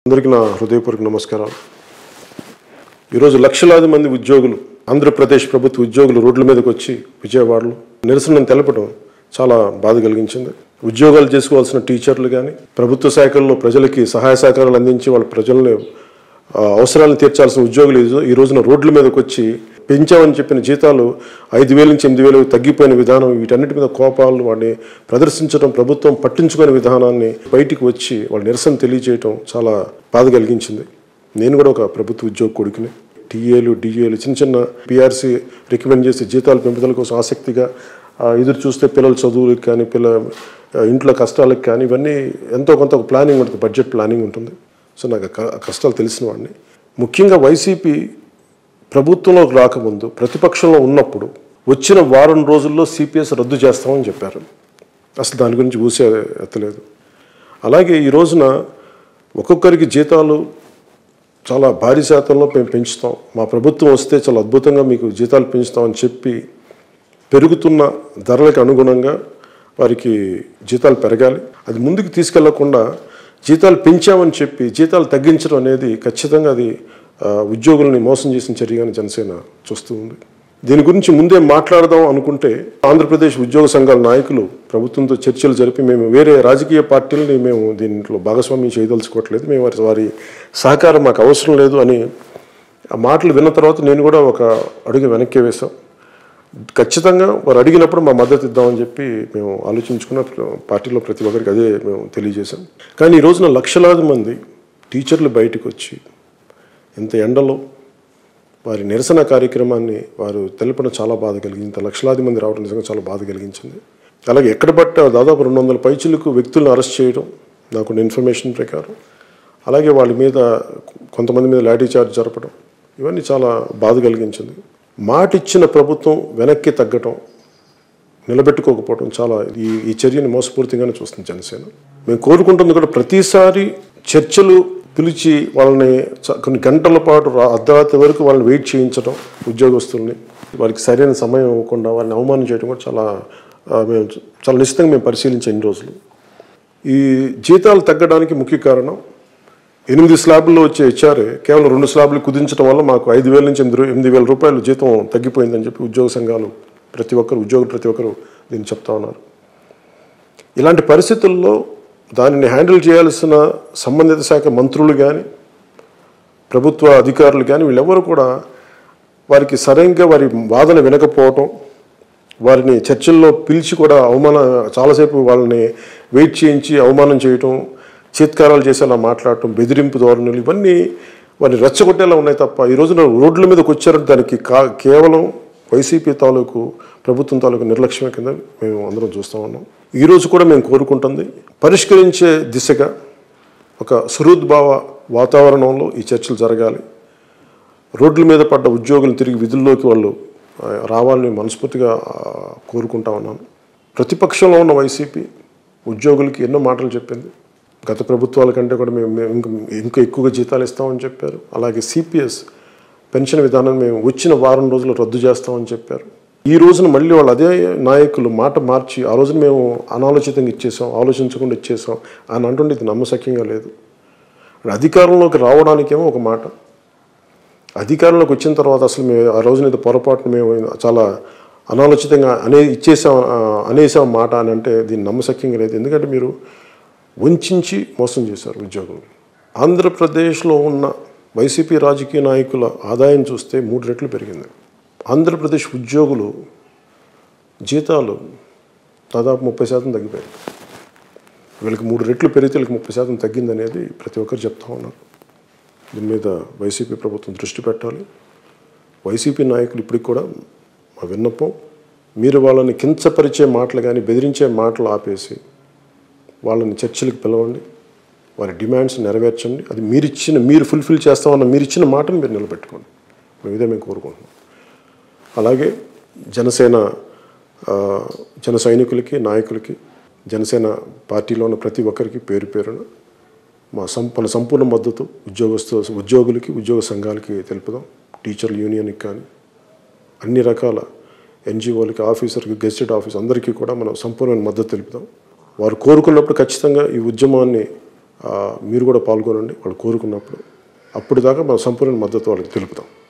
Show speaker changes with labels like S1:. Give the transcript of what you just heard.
S1: అందరికీ నా హృదయపూర్వక నమస్కారాలు ఈరోజు లక్షలాది మంది ఉద్యోగులు ఆంధ్రప్రదేశ్ ప్రభుత్వ ఉద్యోగులు రోడ్ల మీదకి వచ్చి విజయవాడలో నిరసనను తెలపడం చాలా బాధ కలిగించింది ఉద్యోగాలు చేసుకోవాల్సిన టీచర్లు కానీ ప్రభుత్వ శాఖల్లో ప్రజలకి సహాయ సహకారాలు అందించి వాళ్ళ ప్రజల్ని ఆ, అవసరాలను తీర్చాల్సిన ఉద్యోగులు ఈ రో- ఈ రోజున రోడ్ల మీదకి వచ్చి పెంచామని చెప్పిన జీతాలు ఐదు వేల నుంచి ఎనిమిది వేలు తగ్గిపోయిన విధానం వీటన్నిటి మీద కోపాలు వాడిని ప్రదర్శించడం ప్రభుత్వం పట్టించుకునే విధానాన్ని బయటికి వచ్చి వాళ్ళ నిరసన తెలియజేయడం చాలా బాధ కలిగించింది నేను కూడా ఒక ప్రభుత్వ ఉద్యోగ కొడుకుని టీఏలు డిఏలు చిన్న చిన్న పిఆర్సీ రికమెండ్ చేసి జీతాల పెంపుదల కోసం ఆసక్తిగా ఆ, ఎదురు చూస్తే పిల్లల చదువులకు కానీ పిల్ల ఆ, ఇంట్లో కష్టాలకు కానీ ఇవన్నీ ఎంతో కొంత ఒక ప్లానింగ్ ఉంటుంది బడ్జెట్ ప్లానింగ్ ఉంటుంది సో నాకు ఆ క- ఆ కష్టాలు తెలిసిన వాడిని ముఖ్యంగా వైసీపీ ప్రభుత్వంలోకి రాకముందు ప్రతిపక్షంలో ఉన్నప్పుడు వచ్చిన వారం రోజుల్లో సిపిఎస్ రద్దు చేస్తామని చెప్పారు అసలు దాని గురించి ఊసే ఎత్తలేదు అలాగే ఈ రోజున ఒక్కొక్కరికి జీతాలు చాలా భారీ శాతంలో మేము పెంచుతాం మా ప్రభుత్వం వస్తే చాలా అద్భుతంగా మీకు జీతాలు పెంచుతామని చెప్పి పెరుగుతున్న ధరలకు అనుగుణంగా వారికి జీతాలు పెరగాలి అది ముందుకు తీసుకెళ్లకుండా జీతాలు పెంచామని చెప్పి జీతాలు తగ్గించడం అనేది ఖచ్చితంగా అది ఆ, ఉద్యోగుల్ని మోసం చేసిన చర్యగానే జనసేన చూస్తూ ఉంది దీని గురించి ముందే మాట్లాడదాం అనుకుంటే ఆంధ్రప్రదేశ్ ఉద్యోగ సంఘాల నాయకులు ప్రభుత్వంతో చర్చలు జరిపి మేము వేరే రాజకీయ పార్టీలని మేము దీంట్లో భాగస్వామ్యం చేయదలుచుకోవట్లేదు మేము వారి వారి సహకారం మాకు అవసరం లేదు అని ఆ మాటలు విన్న తర్వాత నేను కూడా ఒక అడుగు వెనక్కి వేశాం ఖచ్చితంగా వారు అడిగినప్పుడు మా మద్దతు ఇద్దామని చెప్పి మేము ఆలోచించుకున్న పార్టీలో ప్రతి ఒక్కరికి అదే మేము తెలియజేశాం కానీ ఈ రోజున లక్షలాది మంది టీచర్లు బయటకు వచ్చి ఇంత ఎండలో వారి నిరసన కార్యక్రమాన్ని వారు తెలపడం చాలా బాధ కలిగింది ఇంత లక్షలాది మంది రావడం నిజంగా చాలా బాధ కలిగించింది అలాగే ఎక్కడ పట్ట దాదాపు రెండు వందల పైచులకు వ్యక్తులను అరెస్ట్ చేయడం నాకు ఇన్ఫర్మేషన్ ప్రకారం అలాగే వాళ్ళ మీద కొంతమంది మీద లాఠీ చార్జ్ జరపడం ఇవన్నీ చాలా బాధ కలిగించింది మాట ఇచ్చిన ప్రభుత్వం వెనక్కి తగ్గటం నిలబెట్టుకోకపోవడం చాలా ఈ ఈ చర్యని మోసపూరితంగానే చూస్తుంది జనసేన మేము కోరుకుంటుంది కూడా ప్రతిసారి చర్చలు పిలిచి వాళ్ళని చ- కొన్ని గంటల పాటు రా- అర్ధరాత్రి వరకు వాళ్ళని వెయిట్ చేయించడం ఉద్యోగస్తుల్ని వారికి సరైన సమయం ఇవ్వకుండా వారిని అవమానం చేయడం కూడా చాలా ఆ, మేము చాలా నిశ్చితంగా మేము పరిశీలించాం ఇన్ని రోజులు ఈ జీతాలు తగ్గడానికి ముఖ్య కారణం ఎనిమిది స్లాబ్ల్లో వచ్చే హెచ్ఆర్ఏ కేవలం రెండు స్లాబ్లు కుదించడం వల్ల మాకు ఐదు వేల నుంచి ఎనిమిది రూ- ఎనిమిది వేల రూపాయలు జీతం తగ్గిపోయిందని చెప్పి ఉద్యోగ సంఘాలు ప్రతి ఒక్కరు ఉద్యోగులు ప్రతి ఒక్కరు దీన్ని చెప్తా ఉన్నారు ఇలాంటి పరిస్థితుల్లో దానిని హ్యాండిల్ చేయాల్సిన సంబంధిత శాఖ మంత్రులు కానీ ప్రభుత్వ అధికారులు కానీ వీళ్ళెవరు కూడా వారికి సరైనగా వారి వాదన వినకపోవటం వారిని చర్చల్లో పిలిచి కూడా అవమాన చాలాసేపు వాళ్ళని వెయిట్ చేయించి అవమానం చేయటం చీత్కారాలు చేసేలా మాట్లాడటం బెదిరింపు ధోరణులు ఇవన్నీ వారిని రెచ్చగొట్టేలా ఉన్నాయి తప్ప ఈ రోజున రోడ్ల మీదకి వచ్చారంటే దానికి కా కేవలం వైసీపీ తాలూకు ప్రభుత్వం తాలూకు నిర్లక్ష్యమే కింద మేము అందరం చూస్తూ ఉన్నాం ఈ రోజు కూడా మేము కోరుకుంటుంది పరిష్కరించే దిశగా ఒక సుహృద్భావ వాతావరణంలో ఈ చర్చలు జరగాలి రోడ్ల మీద పడ్డ ఉద్యోగులు తిరిగి విధుల్లోకి వాళ్ళు ఆ, రావాలని మనస్ఫూర్తిగా ఆ, కోరుకుంటా ఉన్నాను ప్రతిపక్షంలో ఉన్న వైసీపీ ఉద్యోగులకి ఎన్నో మాటలు చెప్పింది గత ప్రభుత్వాల కంటే కూడా మేము మేము ఇంకా ఇంకా ఎక్కువగా జీతాలు ఇస్తామని చెప్పారు అలాగే సిపిఎస్ పెన్షన్ విధానం మేము వచ్చిన వారం రోజులు రద్దు చేస్తామని చెప్పారు ఈ రోజున మళ్ళీ వాళ్ళు అదే నాయకులు మాట మార్చి ఆ రోజున మేము అనాలోచితంగా ఇచ్చేసాం ఆలోచించకుండా ఇచ్చేసాం అని అంటుండే ఇది నమ్మశక్యంగా లేదు అధికారంలోకి రావడానికేమో ఒక మాట అధికారంలోకి వచ్చిన తర్వాత అసలు మేము ఆ రోజున ఇది పొరపాటున మేము చాలా అనాలోచితంగా అనే ఇచ్చేసాం ఆ, అనేసాం మాట అని అంటే దీన్ని నమ్మశక్యంగా లేదు ఎందుకంటే మీరు వంచి మోసం చేశారు ఉద్యోగులు ఆంధ్రప్రదేశ్లో ఉన్న వైసీపీ రాజకీయ నాయకుల ఆదాయం చూస్తే మూడు రెట్లు పెరిగింది ఆంధ్రప్రదేశ్ ఉద్యోగులు జీతాలు దాదాపు ముప్పై శాతం తగ్గిపోయాయి వీళ్ళకి మూడు రెట్లు పెరిగితే వీళ్ళకి ముప్పై శాతం తగ్గిందనేది ప్రతి ఒక్కరు చెప్తా ఉన్నారు దీని మీద వైసీపీ ప్రభుత్వం దృష్టి పెట్టాలి వైసీపీ నాయకులు ఇప్పటికి కూడా మా విన్నపం మీరు వాళ్ళని కించపరిచే మాటలు కానీ బెదిరించే మాటలు ఆపేసి వాళ్ళని చర్చలకు పిలవండి వారి డిమాండ్స్ నెరవేర్చండి అది మీరు ఇచ్చిన మీరు ఫుల్ఫిల్ చేస్తామన్న మీరు ఇచ్చిన మాటను మీరు నిలబెట్టుకోండి మేము ఇదే మేము కోరుకుంటున్నాం అలాగే జనసేన ఆ, జన సైనికులకి నాయకులకి జనసేన పార్టీలో ఉన్న ప్రతి ఒక్కరికి పేరు పేరున మా సం మన సంపూర్ణ మద్దతు ఉద్యోగస్తు ఉద్యోగులకి ఉద్యోగ సంఘాలకి తెలుపుదాం టీచర్ యూనియన్కి కానీ అన్ని రకాల ఎన్జిఓలకి ఆఫీసర్కి గెస్టెడ్ ఆఫీస్ అందరికీ కూడా మనం సంపూర్ణమైన మద్దతు తెలుపుదాం వారు కోరుకున్నప్పుడు ఖచ్చితంగా ఈ ఉద్యమాన్ని ఆ, మీరు కూడా పాల్గొనండి వాళ్ళు కోరుకున్నప్పుడు అప్పుడు దాకా మన సంపూర్ణ మద్దతు వాళ్ళకి తెలుపుతాం